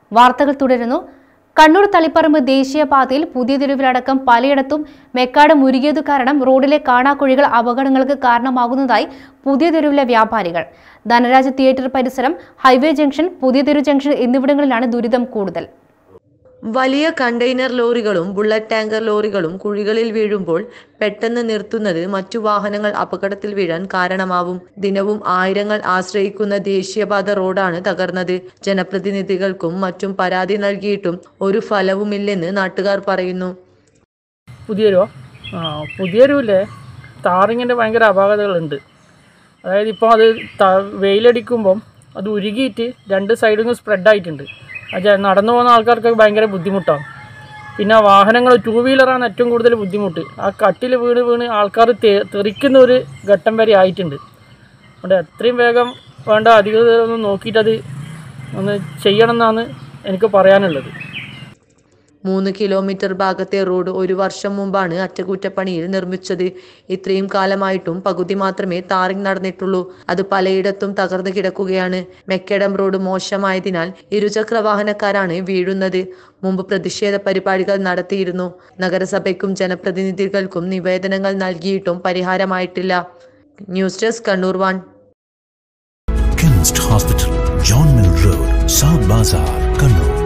വാർത്തകൾ തുടരുന്നു കണ്ണൂർ തളിപ്പറമ്പ് ദേശീയപാതയിൽ പുതിയ തെരുവിലടക്കം പലയിടത്തും മെക്കാട് മുരുകിയതു കാരണം റോഡിലെ കാണാക്കുഴികൾ അപകടങ്ങൾക്ക് കാരണമാകുന്നതായി പുതിയ തെരുവിലെ വ്യാപാരികൾ ധനരാജ് തിയേറ്റർ പരിസരം ഹൈവേ ജംഗ്ഷൻ പുതിയ തെരു ജംഗ്ഷൻ എന്നിവിടങ്ങളിലാണ് ദുരിതം കൂടുതൽ വലിയ കണ്ടെയ്നർ ലോറികളും ബുള്ളറ്റ് ടാങ്കർ ലോറികളും കുഴികളിൽ വീഴുമ്പോൾ പെട്ടെന്ന് നിർത്തുന്നത് മറ്റു വാഹനങ്ങൾ അപകടത്തിൽ വീഴാൻ കാരണമാവും ദിനവും ആയിരങ്ങൾ ആശ്രയിക്കുന്ന ദേശീയപാത റോഡാണ് തകർന്നത് ജനപ്രതിനിധികൾക്കും മറ്റും പരാതി നൽകിയിട്ടും ഒരു ഫലവുമില്ലെന്ന് നാട്ടുകാർ പറയുന്നു പുതിയൊരു ആ പുതിയൊരുവില്ലേ താറിങ്ങിൻ്റെ ഭയങ്കര അപാകതകളുണ്ട് അതായത് ഇപ്പോൾ അത് ത വെയിലടിക്കുമ്പം അത് ഉരുകിയിട്ട് രണ്ട് സൈഡിൽ നിന്ന് സ്പ്രെഡായിട്ടുണ്ട് അത് നടന്നു പോകുന്ന ആൾക്കാർക്ക് ഭയങ്കര ബുദ്ധിമുട്ടാണ് പിന്നെ വാഹനങ്ങൾ ടൂ വീലറാണ് ഏറ്റവും കൂടുതൽ ബുദ്ധിമുട്ട് ആ കട്ടിൽ വീണ് വീണ് ആൾക്കാർ തെ തെറിക്കുന്ന ഒരു ഘട്ടം വരെ ആയിട്ടുണ്ട് അതുകൊണ്ട് എത്രയും വേഗം വേണ്ട അധികൃതർ ഒന്ന് നോക്കിയിട്ടത് ഒന്ന് ചെയ്യണം എന്നാണ് എനിക്ക് പറയാനുള്ളത് മൂന്ന് കിലോമീറ്റർ ഭാഗത്തെ റോഡ് ഒരു വർഷം മുമ്പാണ് അറ്റകുറ്റപ്പണിയിൽ നിർമ്മിച്ചത് ഇത്രയും കാലമായിട്ടും പകുതി മാത്രമേ താറിങ് നടന്നിട്ടുള്ളൂ അത് പലയിടത്തും തകർന്നു കിടക്കുകയാണ് മെക്കഡം റോഡ് മോശമായതിനാൽ ഇരുചക്ര വാഹനക്കാരാണ് വീഴുന്നത് മുമ്പ് പ്രതിഷേധ പരിപാടികൾ നടത്തിയിരുന്നു നഗരസഭയ്ക്കും ജനപ്രതിനിധികൾക്കും നിവേദനങ്ങൾ നൽകിയിട്ടും പരിഹാരമായിട്ടില്ല news desk Kannur one Chemist Hospital, John Mill Road, South Bazaar, Kannur.